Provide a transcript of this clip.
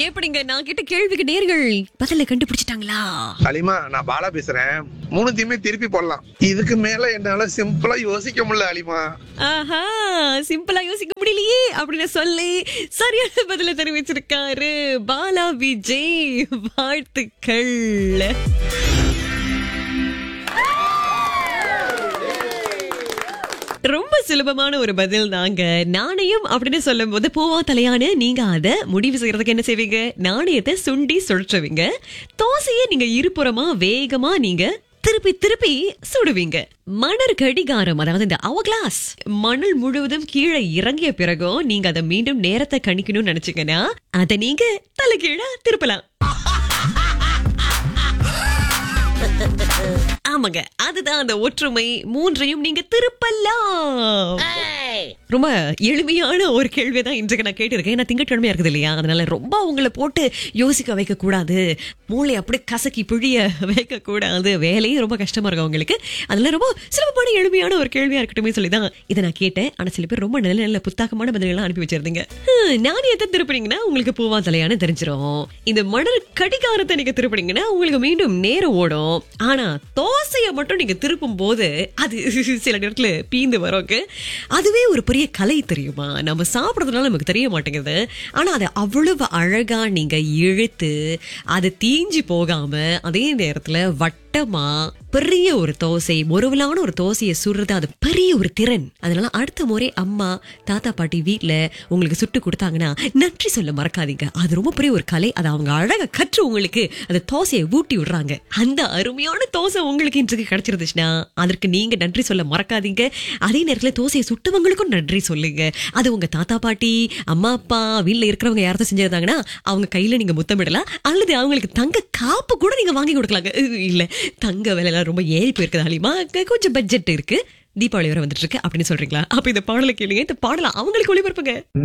எப்படிங்க நான் கேட்ட கேள்விக்கு நேர்கள் பதில கண்டுபிடிச்சிட்டாங்களா அலிமா நான் பாலா பேசுறேன் மூணுத்தையுமே திருப்பி போடலாம் இதுக்கு மேல என்னால சிம்பிளா யோசிக்க முடியல அலிமா ஆஹா சிம்பிளா யோசிக்க முடியலையே அப்படின்னு சொல்லி சரியான பதில தெரிவிச்சிருக்காரு பாலா விஜய் வாழ்த்துக்கள் ரொம்ப சுலபமான ஒரு பதில் தாங்க நாணயம் அப்படின்னு சொல்லும் போது பூவா தலையானு நீங்க அத முடிவு செய்யறதுக்கு என்ன செய்வீங்க நாணயத்தை சுண்டி சுழற்றுவீங்க தோசையை நீங்க இருபுறமா வேகமா நீங்க திருப்பி திருப்பி சுடுவீங்க மணர் கடிகாரம் அதாவது இந்த அவ கிளாஸ் மணல் முழுவதும் கீழே இறங்கிய பிறகும் நீங்க அதை மீண்டும் நேரத்தை கணிக்கணும்னு நினைச்சீங்கன்னா அதை நீங்க தலைகீழா திருப்பலாம் ஆமாங்க அதுதான் அந்த ஒற்றுமை மூன்றையும் நீங்க திருப்பலாம் ரொம்ப எளிமையான ஒரு கேள்வி தான் இன்றைக்கு நான் கேட்டிருக்கேன் ஏன்னா திங்கட்கிழமையா இருக்குது இல்லையா அதனால ரொம்ப உங்களை போட்டு யோசிக்க வைக்க கூடாது மூளை அப்படியே கசக்கி பிழிய வைக்க கூடாது வேலையும் ரொம்ப கஷ்டமா இருக்கும் உங்களுக்கு அதனால ரொம்ப சுலபமான எளிமையான ஒரு கேள்வியா இருக்கட்டுமே சொல்லி தான் இதை நான் கேட்டேன் ஆனா சில பேர் ரொம்ப நல்ல நல்ல புத்தாக்கமான பதில்கள்லாம் அனுப்பி வச்சிருந்தீங்க ஹம், நாணயத்தை திருப்பினீங்கன்னா உங்களுக்கு பூவா தலையான்னு தெரிஞ்சிரும் இந்த மணல் கடிகாரத்தை நீங்க திருப்பினீங்கன்னா உங்களுக்கு மீண்டும் நேரம் ஓடும் ஆனா தோசையை மட்டும் நீங்க திருப்பும் போது அது சில நேரத்துல பீந்து வரோக்கு அதுவே ஒரு பெரிய கலை தெரியுமா நம்ம சாப்பிடுறதுனால நமக்கு தெரிய மாட்டேங்குது ஆனா அதை அவ்வளவு அழகா நீங்க இழுத்து அது தீஞ்சு போகாம அதே நேரத்துல வட்டமா பெரிய ஒரு தோசை முருவலான ஒரு தோசையை சுடுறது அது பெரிய ஒரு திறன் அதனால அடுத்த முறை அம்மா தாத்தா பாட்டி வீட்ல உங்களுக்கு சுட்டு கொடுத்தாங்கன்னா நன்றி சொல்ல மறக்காதீங்க அது ரொம்ப பெரிய ஒரு கலை அதை அவங்க அழகா கற்று உங்களுக்கு அந்த தோசையை ஊட்டி விடுறாங்க அந்த அருமையான தோசை உங்களுக்கு இன்றைக்கு கிடைச்சிருந்துச்சுன்னா அதற்கு நீங்க நன்றி சொல்ல மறக்காதீங்க அதே நேரத்துல தோசையை சுட்டவங்களுக்கும் நன்றி சொல்லுங்க அது உங்க தாத்தா பாட்டி அம்மா அப்பா வீட்ல இருக்கிறவங்க யாராவது செஞ்சிருந்தாங்கன்னா அவங்க கையில நீங்க முத்தமிடலாம் அல்லது அவங்களுக்கு தங்க காப்பு கூட நீங்க வாங்கி கொடுக்கலாங்க இல்ல தங்க விலை எல்லாம் ரொம்ப ஏறி போயிருக்குது அலிமா கொஞ்சம் பட்ஜெட் இருக்கு தீபாவளி வர வந்துட்டு இருக்கு அப்படின்னு சொல்றீங்களா அப்ப இந்த பாடலை கேளுங்க இந்த பாடலை அவங்களுக்கு ஒளிபரப்புங்க